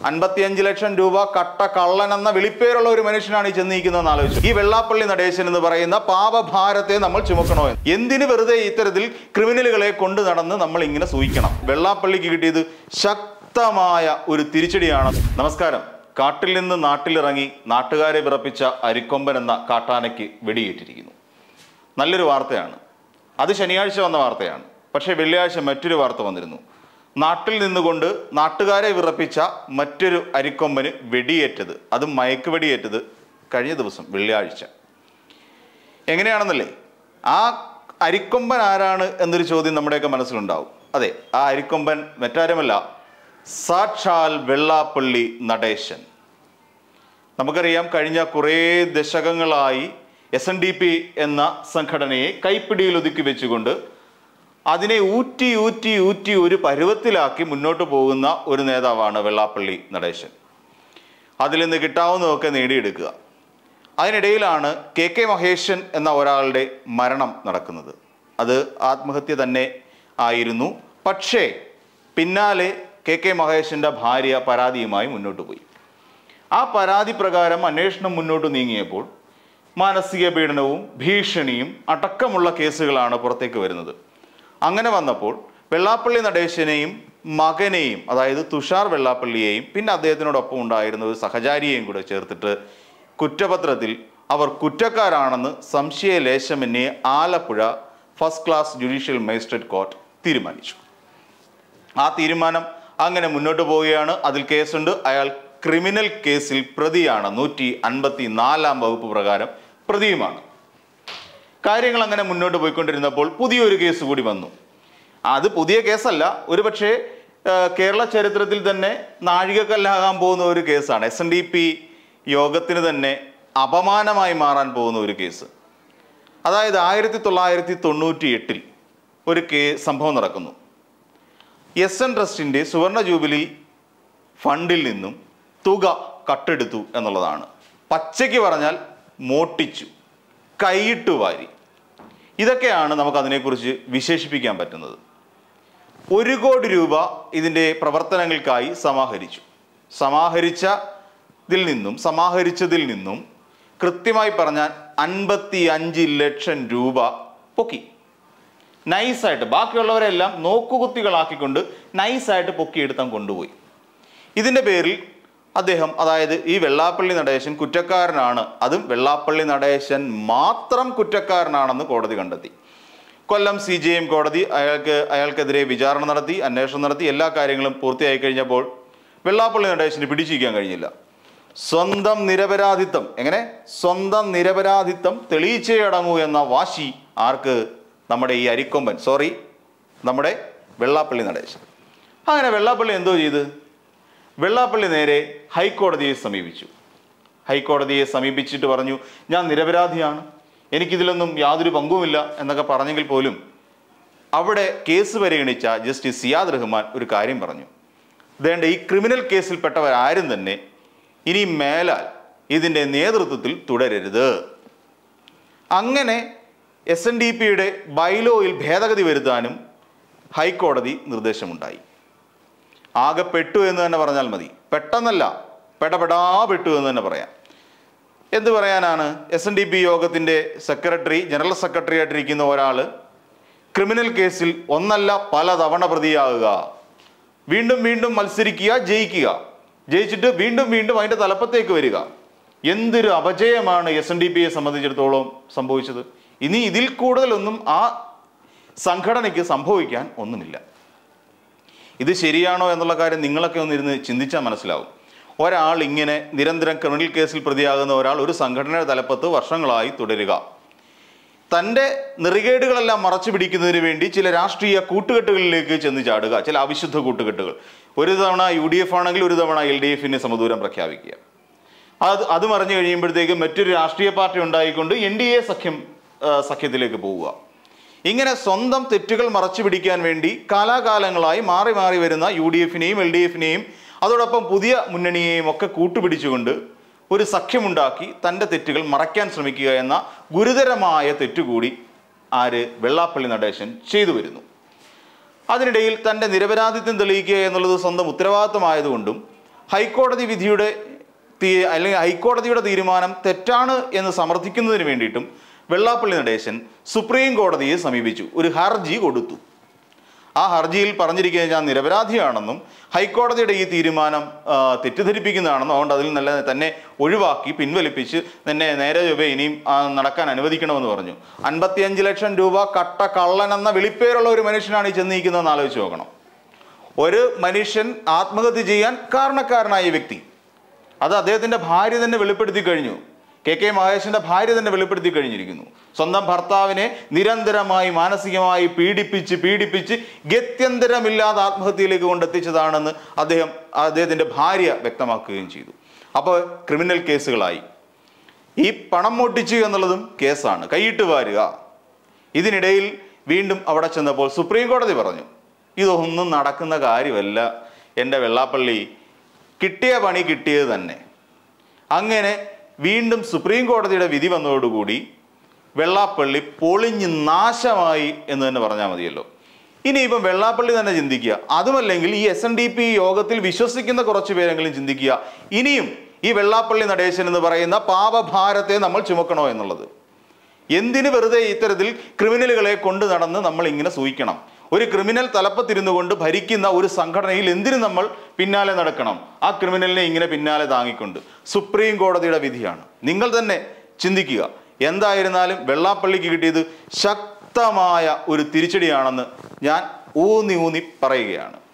അൻപത്തിയഞ്ച് ലക്ഷം രൂപ കട്ട കള്ളൻ എന്ന വിളിപ്പേരുള്ള ഒരു മനുഷ്യനാണ് ഈ ചെന്നിരിക്കുന്നതെന്ന് ആലോചിച്ചു ഈ വെള്ളാപ്പള്ളി നടേശൻ എന്ന് പറയുന്ന പാപഭാരത്തെ നമ്മൾ ചുമക്കണോ എന്ന്. എന്തിന് വെറുതെ ഇത്തരത്തിൽ ക്രിമിനലുകളെ കൊണ്ട് നടന്ന് നമ്മൾ ഇങ്ങനെ സൂഹിക്കണം വെള്ളാപ്പള്ളിക്ക് കിട്ടിയത് ശക്തമായ ഒരു തിരിച്ചടിയാണ് നമസ്കാരം കാട്ടിൽ നിന്ന് നാട്ടിലിറങ്ങി നാട്ടുകാരെ വിറപ്പിച്ച അരിക്കൊമ്പൻ എന്ന കാട്ടാനയ്ക്ക് വെടിയേറ്റിരിക്കുന്നു നല്ലൊരു വാർത്തയാണ് അത് ശനിയാഴ്ച വന്ന വാർത്തയാണ് പക്ഷേ വെള്ളിയാഴ്ച മറ്റൊരു വാർത്ത വന്നിരുന്നു നാട്ടിൽ നിന്നുകൊണ്ട് നാട്ടുകാരെ വിറപ്പിച്ച മറ്റൊരു അരിക്കൊമ്പന് വെടിയേറ്റത് അത് മയക്ക് വെടിയേറ്റത് കഴിഞ്ഞ ദിവസം വെള്ളിയാഴ്ച എങ്ങനെയാണെന്നല്ലേ ആ അരിക്കൊമ്പൻ ആരാണ് എന്നൊരു ചോദ്യം നമ്മുടെയൊക്കെ മനസ്സിലുണ്ടാവും അതെ ആ അരിക്കൊമ്പൻ മറ്റാരുമല്ല സാക്ഷാൽ വെള്ളാപ്പള്ളി നടേശൻ നമുക്കറിയാം കഴിഞ്ഞ കുറേ ദശകങ്ങളായി എസ് എൻ ഡി പി എന്ന സംഘടനയെ കൈപ്പിടിയിൽ ഒതുക്കി വെച്ചുകൊണ്ട് അതിനെ ഊറ്റി ഊറ്റി ഊറ്റി ഒരു പരുവത്തിലാക്കി മുന്നോട്ട് പോകുന്ന ഒരു നേതാവാണ് വെള്ളാപ്പള്ളി നടേശൻ അതിൽ നിന്ന് കിട്ടാവുന്നതൊക്കെ നേടിയെടുക്കുക അതിനിടയിലാണ് കെ കെ മഹേശൻ എന്ന ഒരാളുടെ മരണം നടക്കുന്നത് അത് ആത്മഹത്യ തന്നെ ആയിരുന്നു പക്ഷേ പിന്നാലെ കെ കെ മഹേശൻ്റെ ഭാര്യ പരാതിയുമായി മുന്നോട്ട് പോയി ആ പരാതി പ്രകാരം അന്വേഷണം മുന്നോട്ട് നീങ്ങിയപ്പോൾ മാനസിക പീഡനവും ഭീഷണിയും അടക്കമുള്ള കേസുകളാണ് പുറത്തേക്ക് വരുന്നത് അങ്ങനെ വന്നപ്പോൾ വെള്ളാപ്പള്ളി നടേശനെയും മകനെയും അതായത് തുഷാർ വെള്ളാപ്പള്ളിയെയും പിന്നെ അദ്ദേഹത്തിനോടൊപ്പം ഉണ്ടായിരുന്ന ഒരു സഹചാരിയെയും കൂടെ ചേർത്തിട്ട് കുറ്റപത്രത്തിൽ അവർ കുറ്റക്കാരാണെന്ന് സംശയലേശമന്യേ Alappuzha first class judicial magistrate court തീരുമാനിച്ചു ആ തീരുമാനം അങ്ങനെ മുന്നോട്ട് പോവുകയാണ് അതിൽ കേസുണ്ട് അയാൾ ക്രിമിനൽ കേസിൽ പ്രതിയാണ് നൂറ്റി അൻപത്തി നാലാം വകുപ്പ് പ്രകാരം പ്രതിയുമാണ് കാര്യങ്ങൾ അങ്ങനെ മുന്നോട്ട് പോയിക്കൊണ്ടിരുന്നപ്പോൾ പുതിയൊരു കേസ് കൂടി വന്നു അത് പുതിയ കേസല്ല ഒരുപക്ഷെ ആ, കേരള ചരിത്രത്തിൽ തന്നെ നാഴികക്കല്ലാകാൻ പോകുന്ന ഒരു കേസാണ് എസ് എൻ ഡി പി യോഗത്തിന് തന്നെ അപമാനമായി മാറാൻ പോകുന്ന ഒരു കേസ് അതായത് ആയിരത്തി തൊള്ളായിരത്തി തൊണ്ണൂറ്റി എട്ടിൽ ഒരു കേ സംഭവം നടക്കുന്നു എസ് എൻ ട്രസ്റ്റിൻ്റെ സുവർണ ജൂബിലി ഫണ്ടിൽ നിന്നും തുക കട്ടെടുത്തു എന്നുള്ളതാണ് പച്ചയ്ക്ക് പറഞ്ഞാൽ മോട്ടിച്ചു കൈയിട്ട് വാരി ഇതൊക്കെയാണ് നമുക്ക് അതിനെക്കുറിച്ച് വിശേഷിപ്പിക്കാൻ പറ്റുന്നത് ഒരു കോടി രൂപ ഇതിൻ്റെ പ്രവർത്തനങ്ങൾക്കായി സമാഹരിച്ചു സമാഹരിച്ചതിൽ നിന്നും സമാഹരിച്ചതിൽ നിന്നും കൃത്യമായി പറഞ്ഞാൽ അൻപത്തി അഞ്ച് ലക്ഷം രൂപ പൊക്കി നൈസായിട്ട് ബാക്കിയുള്ളവരെല്ലാം നോക്കുകുത്തികളാക്കിക്കൊണ്ട് നൈസായിട്ട് പൊക്കിയെടുത്താൻ കൊണ്ടുപോയി ഇതിൻ്റെ പേരിൽ അദ്ദേഹം അതായത് ഈ വെള്ളാപ്പള്ളി നടേശൻ കുറ്റക്കാരനാണ് അതും വെള്ളാപ്പള്ളി നടേശൻ മാത്രം കുറ്റക്കാരനാണെന്ന് കോടതി കണ്ടെത്തി കൊല്ലം സി ജെ എം കോടതി അയാൾക്ക് അയാൾക്കെതിരെ വിചാരണ നടത്തി അന്വേഷണം നടത്തി എല്ലാ കാര്യങ്ങളും പൂർത്തിയായി കഴിഞ്ഞപ്പോൾ വെള്ളാപ്പള്ളി നടേശന് പിടിച്ചിരിക്കാൻ കഴിഞ്ഞില്ല സ്വന്തം നിരപരാധിത്വം എങ്ങനെ സ്വന്തം നിരപരാധിത്വം തെളിയിച്ചേ അടങ്ങൂ എന്ന വാശി ആർക്ക് നമ്മുടെ ഈ അരിക്കൊമ്പൻ സോറി നമ്മുടെ വെള്ളാപ്പള്ളി നടേശൻ അങ്ങനെ വെള്ളാപ്പള്ളി എന്തോ ചെയ്ത് വെള്ളാപ്പള്ളി നേരെ ഹൈക്കോടതിയെ സമീപിച്ചു ഹൈക്കോടതിയെ സമീപിച്ചിട്ട് പറഞ്ഞു ഞാൻ നിരപരാധിയാണ് എനിക്കിതിലൊന്നും യാതൊരു പങ്കുമില്ല എന്നൊക്കെ പറഞ്ഞെങ്കിൽ പോലും അവിടെ കേസ് പരിഗണിച്ച ജസ്റ്റിസ് സിയാദ് റഹ്മാൻ ഒരു കാര്യം പറഞ്ഞു വേണ്ട ഈ ക്രിമിനൽ കേസിൽപ്പെട്ടവരാരും തന്നെ ഇനി മേലാൽ ഇതിൻ്റെ നേതൃത്വത്തിൽ തുടരരുത് അങ്ങനെ എസ് എൻ ഡി പിയുടെ ബൈലോയിൽ ഭേദഗതി വരുത്താനും ഹൈക്കോടതി നിർദ്ദേശമുണ്ടായി ആകെ പെട്ടു എന്ന് തന്നെ പറഞ്ഞാൽ മതി പെട്ടെന്നല്ല പെടപെടാ പെട്ടു എന്ന് തന്നെ പറയാം എന്ത് പറയാനാണ് എസ് എൻ ഡി പി യോഗത്തിൻ്റെ സെക്രട്ടറി ജനറൽ സെക്രട്ടറി ആയിട്ടിരിക്കുന്ന ഒരാൾ ക്രിമിനൽ കേസിൽ ഒന്നല്ല പല തവണ പ്രതിയാകുക വീണ്ടും വീണ്ടും മത്സരിക്കുക ജയിക്കുക ജയിച്ചിട്ട് വീണ്ടും വീണ്ടും അതിൻ്റെ തലപ്പത്തേക്ക് വരിക എന്തൊരു അപജയമാണ് എസ് എൻ ഡി പിയെ സംബന്ധിച്ചിടത്തോളം സംഭവിച്ചത് ഇനി ഇതിൽ കൂടുതലൊന്നും ആ സംഘടനയ്ക്ക് സംഭവിക്കാൻ ഒന്നുമില്ല ഇത് ശരിയാണോ എന്നുള്ള കാര്യം നിങ്ങളൊക്കെ ഒന്ന് ഇരുന്ന് ചിന്തിച്ചാൽ മനസ്സിലാവും ഒരാൾ ഇങ്ങനെ നിരന്തരം ക്രിമിനൽ കേസിൽ പ്രതിയാകുന്ന ഒരാൾ ഒരു സംഘടനയുടെ തലപ്പത്ത് വർഷങ്ങളായി തുടരുക തൻ്റെ നെറികേടുകളെല്ലാം മറച്ചു പിടിക്കുന്നതിന് വേണ്ടി ചില രാഷ്ട്രീയ കൂട്ടുകെട്ടുകളിലേക്ക് ചെന്ന് ചാടുക ചില അവിശുദ്ധ കൂട്ടുകെട്ടുകൾ ഒരു തവണ യു ഡി എഫ് ആണെങ്കിൽ ഒരു തവണ എൽ ഡി എഫിന് സമദൂരം പ്രഖ്യാപിക്കുക അത് അത് മറിഞ്ഞു കഴിയുമ്പോഴത്തേക്കും മറ്റൊരു രാഷ്ട്രീയ പാർട്ടി ഉണ്ടായിക്കൊണ്ട് എൻ ഡി എ സഖ്യം ആ, സഖ്യത്തിലേക്ക് പോവുക ഇങ്ങനെ സ്വന്തം തെറ്റുകൾ മറച്ചു പിടിക്കാൻ വേണ്ടി കാലാകാലങ്ങളായി മാറി മാറി വരുന്ന യു ഡി എഫിനെയും എൽ ഡി എഫിനെയും അതോടൊപ്പം പുതിയ മുന്നണിയെയും ഒക്കെ കൂട്ടുപിടിച്ചുകൊണ്ട് ഒരു സഖ്യമുണ്ടാക്കി തൻ്റെ തെറ്റുകൾ മറയ്ക്കാൻ ശ്രമിക്കുക എന്ന ഗുരുതരമായ തെറ്റുകൂടി ആര് വെള്ളാപ്പള്ളി നടേശൻ ചെയ്തു വരുന്നു അതിനിടയിൽ തൻ്റെ നിരപരാധിത്വം തെളിയിക്കുക എന്നുള്ളത് സ്വന്തം ഉത്തരവാദിത്തമായതുകൊണ്ടും ഹൈക്കോടതി വിധിയുടെ തീ അല്ലെങ്കിൽ ഹൈക്കോടതിയുടെ തീരുമാനം തെറ്റാണ് എന്ന് സമർത്ഥിക്കുന്നതിന് വേണ്ടിയിട്ടും വെള്ളാപ്പള്ളി നടേശൻ സുപ്രീം കോടതിയെ സമീപിച്ചു ഒരു ഹർജി കൊടുത്തു ആ ഹർജിയിൽ പറഞ്ഞിരിക്കുന്നത് ഞാൻ നിരപരാധിയാണെന്നും ഹൈക്കോടതിയുടെ ഈ തീരുമാനം ആ, തെറ്റിദ്ധരിപ്പിക്കുന്നതാണെന്നും അതുകൊണ്ട് അതിൽ നല്ല തന്നെ ഒഴിവാക്കി പിൻവലിപ്പിച്ച് തന്നെ നേരെ ചൊവ്വേ ഇനിയും ആ, നടക്കാൻ അനുവദിക്കണമെന്ന് പറഞ്ഞു അൻപത്തിയഞ്ച് ലക്ഷം രൂപ കട്ട കള്ളൻ എന്ന വിളിപ്പേരുള്ള ഒരു മനുഷ്യനാണ് ഈ ചെന്നിരിക്കുന്നതെന്ന് ആലോചിച്ച് നോക്കണം ഒരു മനുഷ്യൻ ആത്മഹത്യ ചെയ്യാൻ കാരണക്കാരനായ വ്യക്തി അത് അദ്ദേഹത്തിന്റെ ഭാര്യ തന്നെ വെളിപ്പെടുത്തി കഴിഞ്ഞു കെ കെ മഹേഷിന്റെ ഭാര്യ തന്നെ വെളിപ്പെടുത്തി കഴിഞ്ഞിരിക്കുന്നു സ്വന്തം ഭർത്താവിനെ നിരന്തരമായി മാനസികമായി പീഡിപ്പിച്ച് പീഡിപ്പിച്ച് ഗത്യന്തരമില്ലാതെ ആത്മഹത്യയിലേക്ക് കൊണ്ടെത്തിച്ചതാണെന്ന് അദ്ദേഹം അദ്ദേഹത്തിന്റെ ഭാര്യ വ്യക്തമാക്കുകയും ചെയ്തു അപ്പോൾ ക്രിമിനൽ കേസുകളായി ഈ പണം മോട്ടിച്ചു എന്നുള്ളതും കേസാണ് കൈയിട്ട് വാരുക ഇതിനിടയിൽ വീണ്ടും അവിടെ ചെന്നപ്പോൾ സുപ്രീം കോടതി പറഞ്ഞു ഇതൊന്നും നടക്കുന്ന കാര്യമല്ല എൻ്റെ വെള്ളാപ്പള്ളി കിട്ടിയ പണി കിട്ടിയത് തന്നെ അങ്ങനെ വീണ്ടും സുപ്രീം കോടതിയുടെ വിധി വന്നതോടുകൂടി വെള്ളാപ്പള്ളി പൊളിഞ്ഞ് നാശമായി എന്ന് തന്നെ പറഞ്ഞാൽ മതിയല്ലോ ഇനിയിപ്പം വെള്ളാപ്പള്ളി തന്നെ ചിന്തിക്കുക അതുമല്ലെങ്കിൽ ഈ എസ് എൻ ഡി പി യോഗത്തിൽ വിശ്വസിക്കുന്ന കുറച്ച് പേരെങ്കിലും ചിന്തിക്കുക ഇനിയും ഈ വെള്ളാപ്പള്ളി നടേശൻ എന്ന് പറയുന്ന പാപഭാരത്തെ നമ്മൾ ചുമക്കണോ എന്നുള്ളത് എന്തിന് വെറുതെ ഇത്തരത്തിൽ ക്രിമിനലുകളെ കൊണ്ട് നടന്ന് നമ്മൾ ഇങ്ങനെ സൂഹിക്കണം ഒരു ക്രിമിനൽ തലപ്പത്തിരുന്നു കൊണ്ട് ഭരിക്കുന്ന ഒരു സംഘടനയിൽ എന്തിനു നമ്മൾ പിന്നാലെ നടക്കണം ആ ക്രിമിനലിനെ ഇങ്ങനെ പിന്നാലെ താങ്ങിക്കൊണ്ട് സുപ്രീം കോടതിയുടെ വിധിയാണ് നിങ്ങൾ തന്നെ ചിന്തിക്കുക എന്തായിരുന്നാലും വെള്ളാപ്പള്ളിക്ക് കിട്ടിയത് ശക്തമായ ഒരു തിരിച്ചടിയാണെന്ന് ഞാൻ ഊന്നി ഊന്നി പറയുകയാണ്